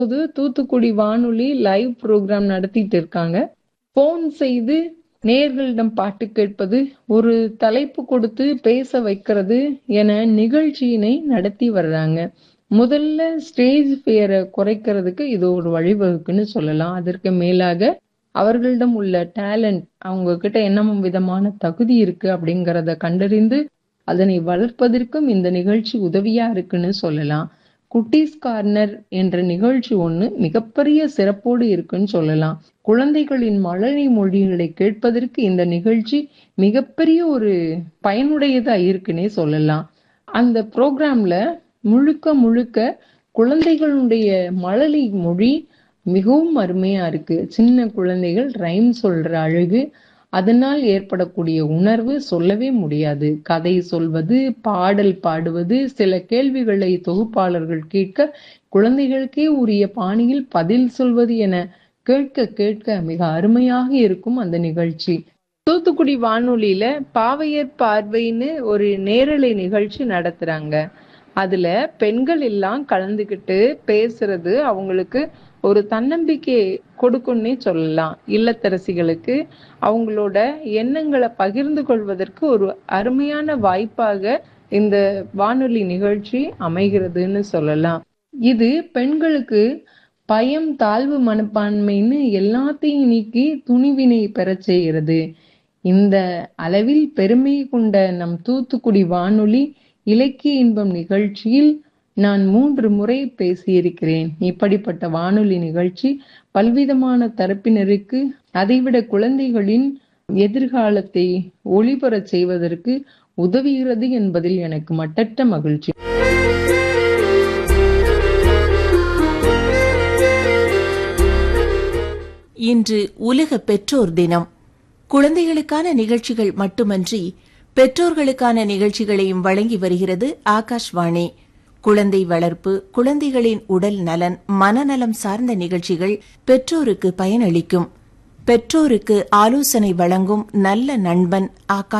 போது தூத்துக்குடி வானொலி live program நடத்திட்டு இருக்காங்க போன் செய்து நேர்களிடம் பாட்டு கேட்பது ஒரு தலைப்பு கொடுத்து பேச வைக்கிறது என நிகழ்ச்சியினை நடத்தி வர்றாங்க முதல்ல ஸ்டேஜ் ஃபியரை குறைக்கிறதுக்கு இது ஒரு வழிவகுக்குன்னு சொல்லலாம் அதற்கு மேலாக அவர்களிடம் உள்ள டேலண்ட் அவங்க கிட்ட என்ன விதமான தகுதி இருக்கு அப்படிங்கறத கண்டறிந்து அதனை வளர்ப்பதற்கும் இந்த நிகழ்ச்சி உதவியா இருக்குன்னு சொல்லலாம் குட்டீஸ் கார்னர் என்ற நிகழ்ச்சி ஒண்ணு மிகப்பெரிய சிறப்போடு இருக்குன்னு சொல்லலாம் குழந்தைகளின் மழலை மொழிகளை கேட்பதற்கு இந்த நிகழ்ச்சி மிகப்பெரிய ஒரு பயனுடையதா இருக்குன்னே சொல்லலாம் அந்த ப்ரோக்ராம்ல முழுக்க முழுக்க குழந்தைகளுடைய மழலை மொழி மிகவும் அருமையா இருக்கு சின்ன குழந்தைகள் ரைம் சொல்ற அழகு அதனால் ஏற்படக்கூடிய உணர்வு சொல்லவே முடியாது கதை சொல்வது பாடல் பாடுவது சில கேள்விகளை தொகுப்பாளர்கள் கேட்க குழந்தைகளுக்கே உரிய பாணியில் பதில் சொல்வது என கேட்க கேட்க மிக அருமையாக இருக்கும் அந்த நிகழ்ச்சி தூத்துக்குடி வானொலியில பாவையர் பார்வைன்னு ஒரு நேரலை நிகழ்ச்சி நடத்துறாங்க அதுல பெண்கள் எல்லாம் கலந்துகிட்டு பேசுறது அவங்களுக்கு ஒரு தன்னம்பிக்கை கொடுக்கும்னே சொல்லலாம் இல்லத்தரசிகளுக்கு அவங்களோட எண்ணங்களை பகிர்ந்து கொள்வதற்கு ஒரு அருமையான வாய்ப்பாக இந்த வானொலி நிகழ்ச்சி அமைகிறதுன்னு சொல்லலாம் இது பெண்களுக்கு பயம் தாழ்வு மனப்பான்மைன்னு எல்லாத்தையும் நீக்கி துணிவினை பெறச் செய்கிறது இந்த அளவில் பெருமை கொண்ட நம் தூத்துக்குடி வானொலி இலக்கிய இன்பம் நிகழ்ச்சியில் நான் மூன்று முறை பேசியிருக்கிறேன் இப்படிப்பட்ட வானொலி நிகழ்ச்சி பல்விதமான தரப்பினருக்கு அதைவிட குழந்தைகளின் எதிர்காலத்தை ஒளிபரச் செய்வதற்கு உதவுகிறது என்பதில் எனக்கு மட்டற்ற மகிழ்ச்சி இன்று உலக பெற்றோர் தினம் குழந்தைகளுக்கான நிகழ்ச்சிகள் மட்டுமன்றி பெற்றோர்களுக்கான நிகழ்ச்சிகளையும் வழங்கி வருகிறது ஆகாஷ்வாணி குழந்தை வளர்ப்பு குழந்தைகளின் உடல் நலன் மனநலம் சார்ந்த நிகழ்ச்சிகள் பெற்றோருக்கு பயனளிக்கும் பெற்றோருக்கு ஆலோசனை வழங்கும் நல்ல நண்பன் ஆகாஷ்